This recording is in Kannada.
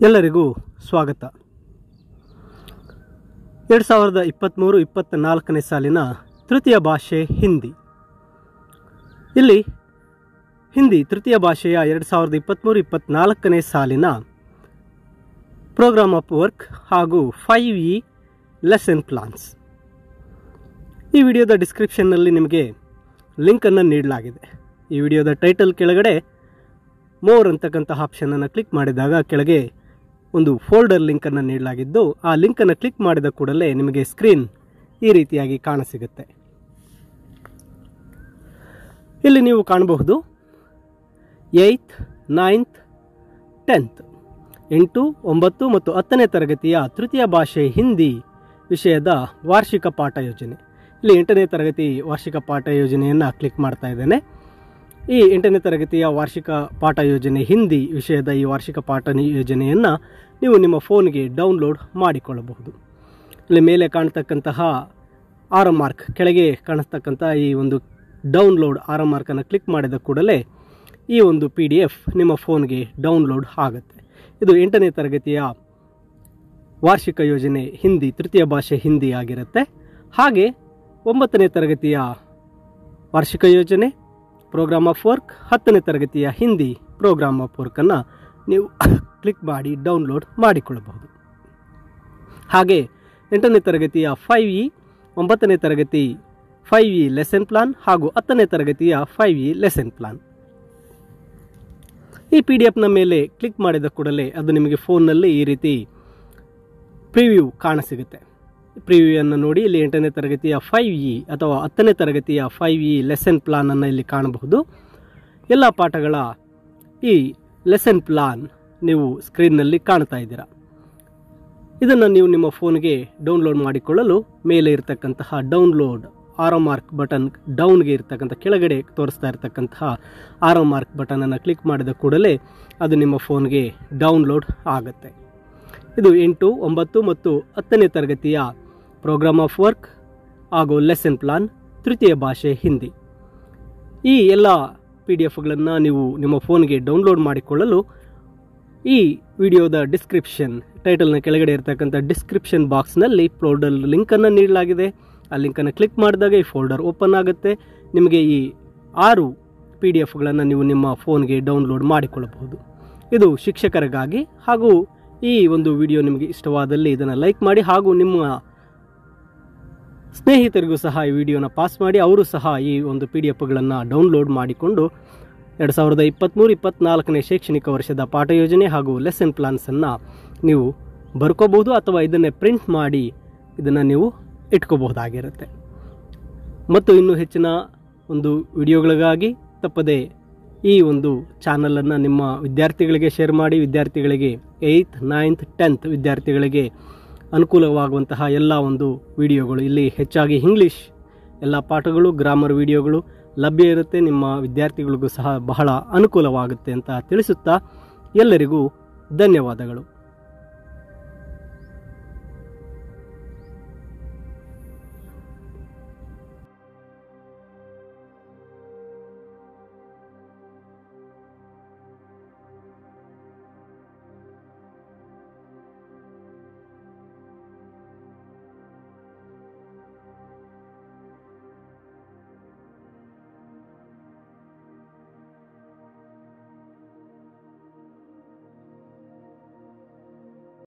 ಎಲ್ಲರಿಗೂ ಸ್ವಾಗತ ಎರಡು ಸಾವಿರದ ಇಪ್ಪತ್ತ್ಮೂರು ಇಪ್ಪತ್ತ ನಾಲ್ಕನೇ ಸಾಲಿನ ತೃತೀಯ ಭಾಷೆ ಹಿಂದಿ ಇಲ್ಲಿ ಹಿಂದಿ ತೃತೀಯ ಭಾಷೆಯ ಎರಡು ಸಾವಿರದ ಇಪ್ಪತ್ತ್ಮೂರು ಇಪ್ಪತ್ತ್ನಾಲ್ಕನೇ ಸಾಲಿನ ಪ್ರೋಗ್ರಾಮ್ ಆಫ್ ವರ್ಕ್ ಹಾಗೂ ಫೈವ್ ಇ ಲೆಸನ್ ಪ್ಲಾನ್ಸ್ ಈ ವಿಡಿಯೋದ ಡಿಸ್ಕ್ರಿಪ್ಷನ್ನಲ್ಲಿ ನಿಮಗೆ ಲಿಂಕನ್ನು ನೀಡಲಾಗಿದೆ ಈ ವಿಡಿಯೋದ ಟೈಟಲ್ ಕೆಳಗಡೆ ಮೋರ್ ಅಂತಕ್ಕಂಥ ಆಪ್ಷನನ್ನು ಕ್ಲಿಕ್ ಮಾಡಿದಾಗ ಕೆಳಗೆ ಒಂದು ಫೋಲ್ಡರ್ ಲಿಂಕನ್ನು ನೀಡಲಾಗಿದ್ದು ಆ ಲಿಂಕನ್ನು ಕ್ಲಿಕ್ ಮಾಡಿದ ಕೂಡಲೇ ನಿಮಗೆ ಸ್ಕ್ರೀನ್ ಈ ರೀತಿಯಾಗಿ ಕಾಣಸಿಗುತ್ತೆ ಇಲ್ಲಿ ನೀವು ಕಾಣಬಹುದು ಏಯ್ತ್ ನೈನ್ತ್ ಟೆಂತ್ ಎಂಟು ಒಂಬತ್ತು ಮತ್ತು ಹತ್ತನೇ ತರಗತಿಯ ತೃತೀಯ ಭಾಷೆ ಹಿಂದಿ ವಿಷಯದ ವಾರ್ಷಿಕ ಪಾಠ ಯೋಜನೆ ಇಲ್ಲಿ ಎಂಟನೇ ತರಗತಿ ವಾರ್ಷಿಕ ಪಾಠ ಯೋಜನೆಯನ್ನು ಕ್ಲಿಕ್ ಮಾಡ್ತಾ ಇದ್ದೇನೆ ಈ ಎಂಟನೇ ತರಗತಿಯ ವಾರ್ಷಿಕ ಪಾಠ ಯೋಜನೆ ಹಿಂದಿ ವಿಷಯದ ಈ ವಾರ್ಷಿಕ ಪಾಠ ನಿ- ಯೋಜನೆಯನ್ನು ನೀವು ನಿಮ್ಮ ಫೋನ್ಗೆ ಡೌನ್ಲೋಡ್ ಮಾಡಿಕೊಳ್ಳಬಹುದು ಇಲ್ಲಿ ಮೇಲೆ ಕಾಣ್ತಕ್ಕಂತಹ ಆರೋ ಮಾರ್ಕ್ ಕೆಳಗೆ ಕಾಣಿಸ್ತಕ್ಕಂಥ ಈ ಒಂದು ಡೌನ್ಲೋಡ್ ಆರೋ ಮಾರ್ಕನ್ನು ಕ್ಲಿಕ್ ಮಾಡಿದ ಕೂಡಲೇ ಈ ಒಂದು ಪಿ ಡಿ ಎಫ್ ನಿಮ್ಮ ಫೋನ್ಗೆ ಡೌನ್ಲೋಡ್ ಆಗುತ್ತೆ ಇದು ಎಂಟನೇ ತರಗತಿಯ ವಾರ್ಷಿಕ ಯೋಜನೆ ಹಿಂದಿ ತೃತೀಯ ಭಾಷೆ ಹಿಂದಿ ಆಗಿರುತ್ತೆ ಹಾಗೆ ಒಂಬತ್ತನೇ ತರಗತಿಯ ವಾರ್ಷಿಕ ಯೋಜನೆ ಪ್ರೋಗ್ರಾಮ್ ಆಫ್ ವರ್ಕ್ ಹತ್ತನೇ ತರಗತಿಯ ಹಿಂದಿ ಪ್ರೋಗ್ರಾಮ್ ಆಫ್ ವರ್ಕನ್ನು ನೀವು ಕ್ಲಿಕ್ ಮಾಡಿ ಡೌನ್ಲೋಡ್ ಮಾಡಿಕೊಳ್ಳಬಹುದು ಹಾಗೆ ಎಂಟನೇ ತರಗತಿಯ ಫೈವ್ ಇ ಒಂಬತ್ತನೇ ತರಗತಿ ಫೈವ್ ಇ ಲೆಸನ್ ಪ್ಲಾನ್ ಹಾಗೂ ಹತ್ತನೇ ತರಗತಿಯ ಫೈವ್ ಇ ಲೆಸನ್ ಪ್ಲಾನ್ ಈ ಪಿ ಡಿ ಎಫ್ನ ಮೇಲೆ ಕ್ಲಿಕ್ ಮಾಡಿದ ಕೂಡಲೇ ಅದು ನಿಮಗೆ ಫೋನ್ನಲ್ಲಿ ಈ ರೀತಿ ಪ್ರಿವ್ಯೂ ಕಾಣಸಿಗುತ್ತೆ ಪ್ರಿವ್ಯೂಯನ್ನು ನೋಡಿ ಇಲ್ಲಿ ಎಂಟನೇ ತರಗತಿಯ ಫೈವ್ ಇ ಅಥವಾ ಹತ್ತನೇ ತರಗತಿಯ ಫೈವ್ ಇ ಲೆಸನ್ ಪ್ಲಾನನ್ನು ಇಲ್ಲಿ ಕಾಣಬಹುದು ಎಲ್ಲ ಪಾಠಗಳ ಈ ಲೆಸನ್ ಪ್ಲಾನ್ ನೀವು ಸ್ಕ್ರೀನ್ನಲ್ಲಿ ಕಾಣ್ತಾ ಇದ್ದೀರಾ ಇದನ್ನು ನೀವು ನಿಮ್ಮ ಫೋನ್ಗೆ ಡೌನ್ಲೋಡ್ ಮಾಡಿಕೊಳ್ಳಲು ಮೇಲೆ ಇರತಕ್ಕಂತಹ ಡೌನ್ಲೋಡ್ ಆರೋ ಮಾರ್ಕ್ ಬಟನ್ ಡೌನ್ಗೆ ಇರತಕ್ಕಂಥ ಕೆಳಗಡೆ ತೋರಿಸ್ತಾ ಇರತಕ್ಕಂತಹ ಆರೋ ಮಾರ್ಕ್ ಬಟನನ್ನು ಕ್ಲಿಕ್ ಮಾಡಿದ ಕೂಡಲೇ ಅದು ನಿಮ್ಮ ಫೋನ್ಗೆ ಡೌನ್ಲೋಡ್ ಆಗುತ್ತೆ ಇದು ಎಂಟು ಒಂಬತ್ತು ಮತ್ತು ಹತ್ತನೇ ತರಗತಿಯ ಪ್ರೋಗ್ರಾಮ್ ಆಫ್ ವರ್ಕ್ ಹಾಗೂ ಲೆಸನ್ ಪ್ಲಾನ್ ತೃತೀಯ ಭಾಷೆ ಹಿಂದಿ ಈ ಎಲ್ಲ ಪಿ ಡಿ ಎಫ್ಗಳನ್ನು ನೀವು ನಿಮ್ಮ ಫೋನ್ಗೆ ಡೌನ್ಲೋಡ್ ಮಾಡಿಕೊಳ್ಳಲು ಈ ವಿಡಿಯೋದ ಡಿಸ್ಕ್ರಿಪ್ಷನ್ ಟೈಟಲ್ನ ಕೆಳಗಡೆ ಇರತಕ್ಕಂಥ ಡಿಸ್ಕ್ರಿಪ್ಷನ್ ಬಾಕ್ಸ್ನಲ್ಲಿ ಫೋಲ್ಡರ್ ಲಿಂಕನ್ನು ನೀಡಲಾಗಿದೆ ಆ ಲಿಂಕನ್ನು ಕ್ಲಿಕ್ ಮಾಡಿದಾಗ ಈ ಫೋಲ್ಡರ್ ಓಪನ್ ಆಗುತ್ತೆ ನಿಮಗೆ ಈ ಆರು ಪಿ ಡಿ ಎಫ್ಗಳನ್ನು ನೀವು ನಿಮ್ಮ ಫೋನ್ಗೆ ಡೌನ್ಲೋಡ್ ಮಾಡಿಕೊಳ್ಳಬಹುದು ಇದು ಶಿಕ್ಷಕರಿಗಾಗಿ ಹಾಗೂ ಈ ಒಂದು ವಿಡಿಯೋ ನಿಮಗೆ ಇಷ್ಟವಾದಲ್ಲಿ ಇದನ್ನು ಲೈಕ್ ಮಾಡಿ ಹಾಗೂ ನಿಮ್ಮ ಸ್ನೇಹಿತರಿಗೂ ಸಹ ಈ ವಿಡಿಯೋನ ಪಾಸ್ ಮಾಡಿ ಅವರು ಸಹ ಈ ಒಂದು ಪಿ ಡಿ ಎಫ್ಗಳನ್ನು ಡೌನ್ಲೋಡ್ ಮಾಡಿಕೊಂಡು ಎರಡು ಸಾವಿರದ ಇಪ್ಪತ್ತ್ಮೂರು ಇಪ್ಪತ್ತ್ನಾಲ್ಕನೇ ಶೈಕ್ಷಣಿಕ ವರ್ಷದ ಪಾಠ ಯೋಜನೆ ಹಾಗೂ ಲೆಸನ್ ಪ್ಲಾನ್ಸನ್ನು ನೀವು ಬರ್ಕೋಬಹುದು ಅಥವಾ ಇದನ್ನೇ ಪ್ರಿಂಟ್ ಮಾಡಿ ಇದನ್ನು ನೀವು ಇಟ್ಕೋಬಹುದಾಗಿರುತ್ತೆ ಮತ್ತು ಇನ್ನೂ ಹೆಚ್ಚಿನ ಒಂದು ವಿಡಿಯೋಗಳಿಗಾಗಿ ತಪ್ಪದೆ ಈ ಒಂದು ಚಾನಲನ್ನು ನಿಮ್ಮ ವಿದ್ಯಾರ್ಥಿಗಳಿಗೆ ಶೇರ್ ಮಾಡಿ ವಿದ್ಯಾರ್ಥಿಗಳಿಗೆ ಏಯ್ತ್ ನೈನ್ತ್ ಟೆಂತ್ ವಿದ್ಯಾರ್ಥಿಗಳಿಗೆ ಅನುಕೂಲವಾಗುವಂತಹ ಎಲ್ಲ ಒಂದು ವಿಡಿಯೋಗಳು ಇಲ್ಲಿ ಹೆಚ್ಚಾಗಿ ಇಂಗ್ಲೀಷ್ ಎಲ್ಲ ಪಾಠಗಳು ಗ್ರಾಮರ್ ವಿಡಿಯೋಗಳು ಲಭ್ಯ ಇರುತ್ತೆ ನಿಮ್ಮ ವಿದ್ಯಾರ್ಥಿಗಳಿಗೂ ಸಹ ಬಹಳ ಅನುಕೂಲವಾಗುತ್ತೆ ಅಂತ ತಿಳಿಸುತ್ತಾ ಎಲ್ಲರಿಗೂ ಧನ್ಯವಾದಗಳು